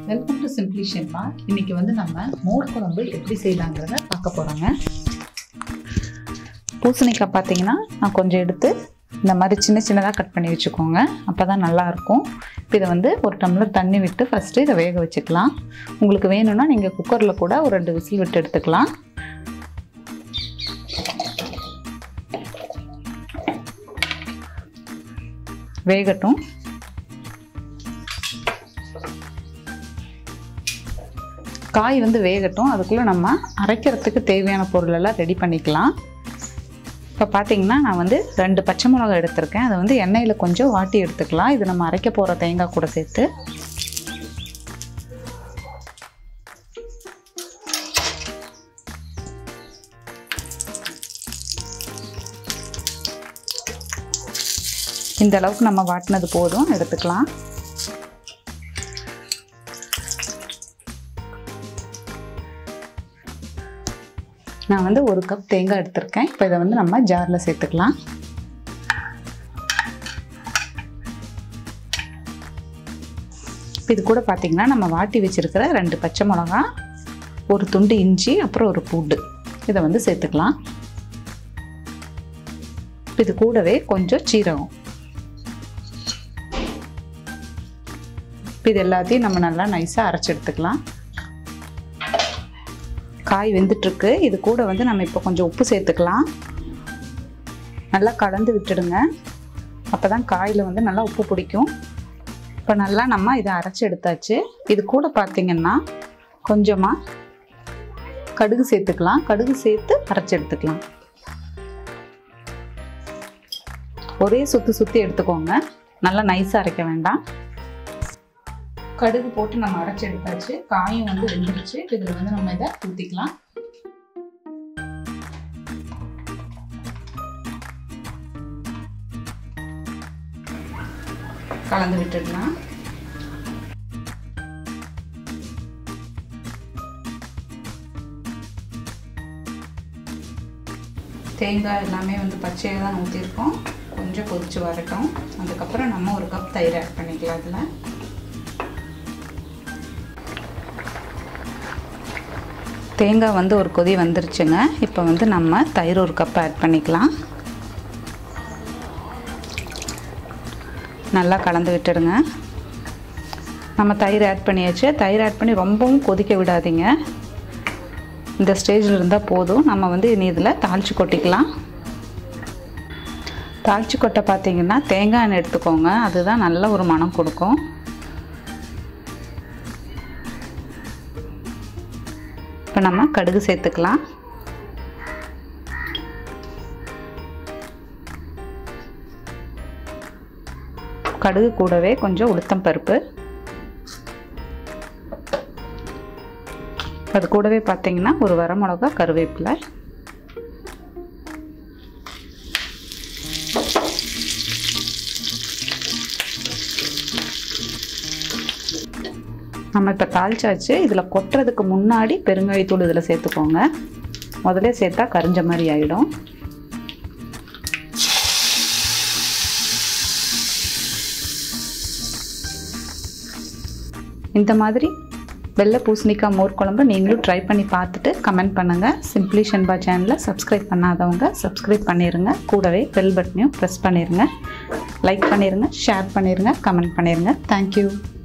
welcome to simply ஷென்பா இன்னைக்கு வந்து நம்ம மோர் குழம்பு எப்படி செய்யலாங்கிறத பார்க்க போகிறோங்க பூசணிக்காய் பார்த்தீங்கன்னா நான் கொஞ்சம் எடுத்து இந்த மாதிரி சின்ன சின்னதாக கட் பண்ணி வச்சுக்கோங்க அப்போ தான் நல்லாயிருக்கும் இப்போ இதை வந்து ஒரு டம்ளர் தண்ணி விட்டு ஃபஸ்ட்டு இதை வேக வச்சுக்கலாம் உங்களுக்கு வேணும்னா நீங்கள் குக்கரில் கூட ஒரு ரெண்டு விசில் விட்டு எடுத்துக்கலாம் வேகட்டும் காய் வந்து வேகட்டும் அதுக்குள்ளே நம்ம அரைக்கிறதுக்கு தேவையான பொருள் எல்லாம் ரெடி பண்ணிக்கலாம் இப்போ பார்த்தீங்கன்னா நான் வந்து ரெண்டு பச்சை மிளகாய் எடுத்திருக்கேன் அதை வந்து எண்ணெயில் கொஞ்சம் வாட்டி எடுத்துக்கலாம் இது நம்ம அரைக்க போகிற தேங்காய் கூட சேர்த்து இந்த அளவுக்கு நம்ம வாட்டினது போதும் எடுத்துக்கலாம் நான் வந்து ஒரு கப் தேங்காய் எடுத்திருக்கேன் இப்போ இதை வந்து நம்ம ஜாரில் சேர்த்துக்கலாம் இப்போ இது கூட பார்த்திங்கன்னா நம்ம வாட்டி வச்சுருக்கிற ரெண்டு பச்சை மிளகா ஒரு துண்டு இஞ்சி அப்புறம் ஒரு பூண்டு இதை வந்து சேர்த்துக்கலாம் இது கூடவே கொஞ்சம் சீரகம் இது எல்லாத்தையும் நம்ம நல்லா நைஸாக அரைச்சி எடுத்துக்கலாம் காய் வெந்துட்டுருக்கு இது கூட வந்து நம்ம இப்போ கொஞ்சம் உப்பு சேர்த்துக்கலாம் நல்லா கலந்து விட்டுடுங்க அப்போ தான் காயில் வந்து நல்லா உப்பு பிடிக்கும் இப்போ நல்லா நம்ம இதை அரைச்சி எடுத்தாச்சு இது கூட பார்த்திங்கன்னா கொஞ்சமாக கடுகு சேர்த்துக்கலாம் கடுகு சேர்த்து அரைச்சி எடுத்துக்கலாம் ஒரே சுற்றி சுற்றி எடுத்துக்கோங்க நல்லா நைஸாக அரைக்க வேண்டாம் கடுகு போட்டு நம்ம அரைச்சி எடுத்தாச்சு காயும் வந்து வெந்துருச்சு இதில் வந்து நம்ம இதை ஊற்றிக்கலாம் கலந்து விட்டுடலாம் தேங்காய் எல்லாமே வந்து பச்சையாக தான் ஊற்றிருக்கோம் கொஞ்சம் கொதிச்சு வரட்டும் அதுக்கப்புறம் நம்ம ஒரு கப் தயிர் ஆட் பண்ணிக்கலாம் அதில் தேங்காய் வந்து ஒரு கொதி வந்துருச்சுங்க இப்போ வந்து நம்ம தயிர் ஒரு கப் ஆட் பண்ணிக்கலாம் நல்லா கலந்து விட்டுடுங்க நம்ம தயிர் ஆட் பண்ணியாச்சு தயிர் ஆட் பண்ணி ரொம்பவும் கொதிக்க விடாதீங்க இந்த ஸ்டேஜில் இருந்தால் போதும் நம்ம வந்து இனி இதில் தாளித்து கொட்டிக்கலாம் தாளித்து கொட்டை பார்த்தீங்கன்னா தேங்காய் எண்ணெய் எடுத்துக்கோங்க அதுதான் நல்ல ஒரு மனம் கொடுக்கும் இப்போ நம்ம கடுகு சேர்த்துக்கலாம் கடுகு கூடவே கொஞ்சம் உளுத்தம் பருப்பு அது கூடவே பார்த்தீங்கன்னா ஒரு வரமிளகா கருவேப்பிலை நம்ம இப்போ தாளிச்சாச்சு இதில் கொட்டுறதுக்கு முன்னாடி பெருங்காயத்தூள் இதில் சேர்த்துக்கோங்க முதல்ல சேர்த்தா கரிஞ்ச மாதிரி ஆகிடும் இந்த மாதிரி வெள்ளை பூசணிக்காய் மோர் குழம்பு நீங்களும் ட்ரை பண்ணி பார்த்துட்டு கமெண்ட் பண்ணுங்கள் சிம்பிளி ஷென்பா சேனலை சப்ஸ்கிரைப் பண்ணாதவங்க சப்ஸ்கிரைப் பண்ணிடுங்க கூடவே பெல் பட்டனையும் ப்ரெஸ் பண்ணிடுங்க லைக் பண்ணிடுங்க ஷேர் பண்ணிடுங்க கமெண்ட் பண்ணிடுங்க தேங்க்யூ